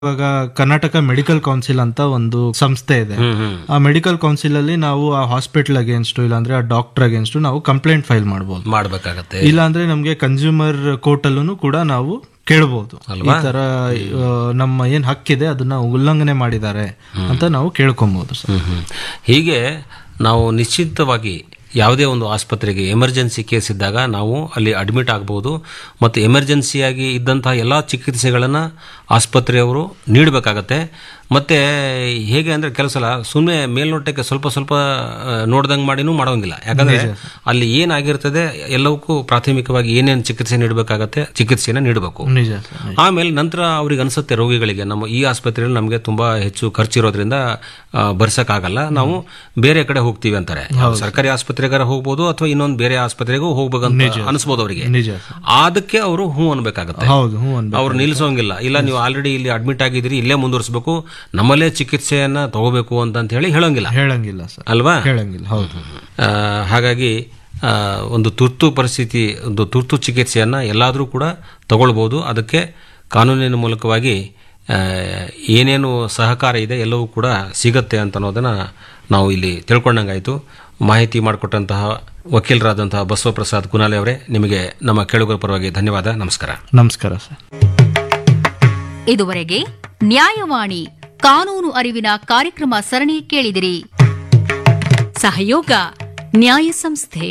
ಇವಾಗ Karnataka medical council ಅಂತ ಒಂದು ಸಂಸ್ಥೆ ಇದೆ ಹ್ಮ್ ಹ್ಮ್ ಆ ಮೆಡಿಕಲ್ ಕೌನ್ಸಿಲ್ ಅಲ್ಲಿ ನಾವು ಆ ಹಾಸ್ಪಿಟಲ್ ಅಗೇನ್ಸ್ಟ್ ಇಲ್ಲಾಂದ್ರೆ ಆ ಡಾಕ್ಟರ್ ಅಗೇನ್ಸ್ಟ್ ನಾವು ಕಂಪ್ಲೇಂಟ್ ಫೈಲ್ ಮಾಡಬಹುದು ಮಾಡ್ಬೇಕಾಗತ್ತೆ ಇಲ್ಲಾಂದ್ರೆ ನಮ್ಗೆ ಕನ್ಸ್ಯೂಮರ್ ಕೋರ್ಟ್ ಅಲ್ಲೂ ಕೂಡ ನಾವು ಕೇಳಬಹುದು ಈ ತರ ಆ, ನಮ್ಮ ಏನ್ ಹಕ್ಕಿದೆ ಅದನ್ನ ಉಲ್ಲಂಘನೆ ಮಾಡಿದ್ದಾರೆ ಅಂತ ನಾವು ಕೇಳ್ಕೊಬಹುದು ಸರ್ ಹ್ಮ್ ಹ್ಮ್. ಹೀಗೆ ನಾವು ನಿಶ್ಚಿತವಾಗಿ ಯಾವುದೇ ಒಂದು ಆಸ್ಪತ್ರೆಗೆ ಎಮರ್ಜೆನ್ಸಿ ಕೇಸ್ ಇದ್ದಾಗ ನಾವು ಅಲ್ಲಿ ಅಡ್ಮಿಟ್ ಆಗ್ಬೋದು ಮತ್ತು ಎಮರ್ಜೆನ್ಸಿಯಾಗಿ ಇದ್ದಂತಹ ಎಲ್ಲ ಚಿಕಿತ್ಸೆಗಳನ್ನು ಆಸ್ಪತ್ರೆಯವರು ನೀಡಬೇಕಾಗತ್ತೆ ಮತ್ತು ಹೇಗೆ ಅಂದರೆ ಕೆಲವು ಸಲ ಸುಮ್ಮನೆ ಮೇಲ್ನೋಟಕ್ಕೆ ಸ್ವಲ್ಪ ಸ್ವಲ್ಪ ನೋಡ್ದಂಗೆ ಮಾಡಿನೂ ಮಾಡೋಂಗಿಲ್ಲ ಯಾಕಂದರೆ ಅಲ್ಲಿ ಏನಾಗಿರ್ತದೆ ಎಲ್ಲವಕ್ಕೂ ಪ್ರಾಥಮಿಕವಾಗಿ ಏನೇನು ಚಿಕಿತ್ಸೆ ನೀಡಬೇಕಾಗತ್ತೆ ಚಿಕಿತ್ಸೆನ ನೀಡಬೇಕು ನಿಜ ಸರ್ ನಿಜ. ಆಮೇಲೆ ನಂತರ ಅವ್ರಿಗೆ ಅನಿಸುತ್ತೆ ರೋಗಿಗಳಿಗೆ ನಮ್ಮ ಈ ಆಸ್ಪತ್ರೆಯಲ್ಲಿ ನಮಗೆ ತುಂಬಾ ಹೆಚ್ಚು ಖರ್ಚಿರೋದ್ರಿಂದ ಆ, ಬರ್ಸಕ್ಕಾಗಲ್ಲ ನಾವು ಬೇರೆ ಕಡೆ ಹೋಗ್ತೀವಿ ಅಂತಾರೆ ಸರ್ಕಾರಿ ಆಸ್ಪತ್ರೆಗಾರ ಹೋಗ್ಬೋದು ಅಥವಾ ಇನ್ನೊಂದು ಬೇರೆ ಆಸ್ಪತ್ರೆಗೂ ಹೋಗ್ಬೇಕಂತ ಅನಿಸ್ಬೋದು ಅವರಿಗೆ ನಿಜ ಸರ್ ಅದಕ್ಕೆ ಅವರು ಹ್ಞೂ ಅನ್ಬೇಕಾಗತ್ತೆ ಹೌದು ಹ್ಞೂ ಅನ್ಬೇಕು ಅವ್ರು ನಿಲ್ಲಿಸೋಂಗಿಲ್ಲ ಇಲ್ಲ ನೀವು ಆಲ್ರೆಡಿ ಇಲ್ಲಿ ಅಡ್ಮಿಟ್ ಆಗಿದ್ದೀರಿ ಇಲ್ಲೇ ಮುಂದುವರಿಸಬೇಕು ನಮ್ಮಲ್ಲೇ ಚಿಕಿತ್ಸೆಯನ್ನ ತಗೋಬೇಕು ಅಂತ ಹೇಳಿ ಹೇಳೋಂಗಿಲ್ಲ ಹೇಳಂಗಿಲ್ಲ ಸರ್ ಅಲ್ವಾ ಹೇಳಂಗಿಲ್ಲ ಹೌದು ಆ, ಹಾಗಾಗಿ ಆ, ಒಂದು ತುರ್ತು ಪರಿಸ್ಥಿತಿ ಒಂದು ತುರ್ತು ಚಿಕಿತ್ಸೆಯನ್ನು ಎಲ್ಲಾದರೂ ಕೂಡ ತಗೊಳ್ಬೋದು ಅದಕ್ಕೆ ಕಾನೂನಿನ ಮೂಲಕವಾಗಿ ಆ, ಏನೇನು ಸಹಕಾರ ಇದೆ ಎಲ್ಲವೂ ಕೂಡ ಸಿಗತ್ತೆ ಅಂತ ಅನ್ನೋದನ್ನು ನಾವು ಇಲ್ಲಿ ತಿಳ್ಕೊಂಡಂಗಾಯಿತು ಮಾಹಿತಿ ಮಾಡಿಕೊಟ್ಟಂತಹ ವಕೀಲರಾದಂತಹ ಬಸವಪ್ರಸಾದ್ ಕುನಾಲೆ ಅವರೇ ನಿಮಗೆ ನಮ್ಮ ಕೇಳುಗರ ಪರವಾಗಿ ಧನ್ಯವಾದ ನಮಸ್ಕಾರ ನಮಸ್ಕಾರ ಸರ್ ಇದುವರೆಗೆ ನ್ಯಾಯವಾಣಿ ಕಾನೂನು ಅರಿವಿನ ಕಾರ್ಯಕ್ರಮ ಸರಣಿ ಕೇಳಿದಿರಿ ಸಹಯೋಗ ನ್ಯಾಯ ಸಂಸ್ಥೆ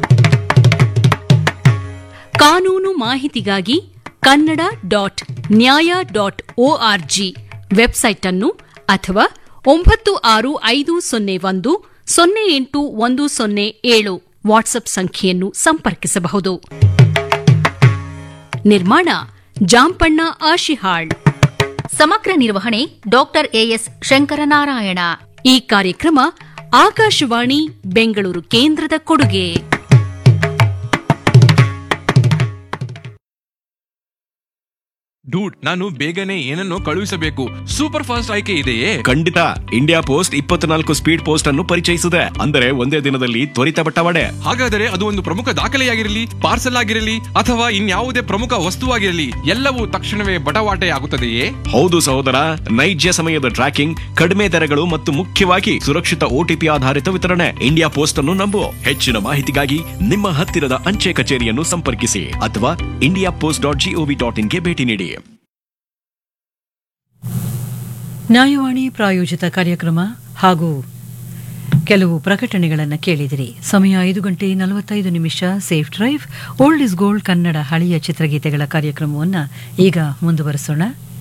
ಕಾನೂನು ಮಾಹಿತಿಗಾಗಿ Kannada dot Nyaya dot ORG website ಅನ್ನು ಅಥವಾ ಒಂಬತ್ತು ಆರು ಐದು ಸೊನ್ನೆ ಒಂದು ಸೊನ್ನೆ ಎಂಟು ಒಂದು ಸೊನ್ನೆ ಏಳು ವಾಟ್ಸ್ಆಪ್ ಸಂಖ್ಯೆಯನ್ನು ಸಂಪರ್ಕಿಸಬಹುದು ನಿರ್ಮಾಣ ಜಾಂಪಣ್ಣ ಆಶಿಹಾಳ್ ಸಮಗ್ರ ನಿರ್ವಹಣೆ ಡಾಕ್ಟರ್ ಎಎಸ್ ಶಂಕರನಾರಾಯಣ ಈ ಕಾರ್ಯಕ್ರಮ ಆಕಾಶವಾಣಿ ಬೆಂಗಳೂರು ಕೇಂದ್ರದ ಕೊಡುಗೆ ಡೂಡ್ ನಾನು ಬೇಗನೆ ಏನನ್ನೋ ಕಳುಹಿಸಬೇಕು ಸೂಪರ್ ಫಾಸ್ಟ್ ಆಯ್ಕೆ ಇದೆಯೇ ಖಂಡಿತ ಇಂಡಿಯಾ ಪೋಸ್ಟ್ ಇಪ್ಪತ್ನಾಲ್ಕು ಸ್ಪೀಡ್ ಪೋಸ್ಟ್ ಅನ್ನು ಪರಿಚಯಿಸಿದೆ ಅಂದರೆ ಒಂದೇ ದಿನದಲ್ಲಿ ತ್ವರಿತ ಬಟ್ಟವಾಡೆ ಹಾಗಾದರೆ ಅದು ಒಂದು ಪ್ರಮುಖ ದಾಖಲೆಯಾಗಿರಲಿ ಪಾರ್ಸಲ್ ಆಗಿರಲಿ ಅಥವಾ ಇನ್ಯಾವುದೇ ಪ್ರಮುಖ ವಸ್ತುವಾಗಿರಲಿ ಎಲ್ಲವೂ ತಕ್ಷಣವೇ ಬಟವಾಟೆ ಆಗುತ್ತದೆಯೇ ಹೌದು ಸಹೋದರ ನೈಜ ಸಮಯದ ಟ್ರ್ಯಾಕಿಂಗ್ ಕಡಿಮೆ ದರಗಳು ಮತ್ತು ಮುಖ್ಯವಾಗಿ ಸುರಕ್ಷಿತ ಓಟಿಪಿ ಆಧಾರಿತ ವಿತರಣೆ ಇಂಡಿಯಾ ಪೋಸ್ಟ್ ಅನ್ನು ನಂಬು ಹೆಚ್ಚಿನ ಮಾಹಿತಿಗಾಗಿ ನಿಮ್ಮ ಹತ್ತಿರದ ಅಂಚೆ ಕಚೇರಿಯನ್ನು ಸಂಪರ್ಕಿಸಿ ಅಥವಾ India Post dot GOV dot ಇನ್ಗೆ ಭೇಟಿ ನೀಡಿ ನ್ಯಾಯವಾಣಿ ಪ್ರಾಯೋಜಿತ ಕಾರ್ಯಕ್ರಮ ಹಾಗೂ ಕೆಲವು ಪ್ರಕಟಣೆಗಳನ್ನು ಕೇಳಿದಿರಿ ಸಮಯ ಐದು ಗಂಟೆ ನಲವತ್ತೈದು ನಿಮಿಷ safe drive old is gold Kannada ಹಳೆಯ ಚಿತ್ರಗೀತೆಗಳ ಕಾರ್ಯಕ್ರಮವನ್ನು ಈಗ ಮುಂದುವರಿಸೋಣ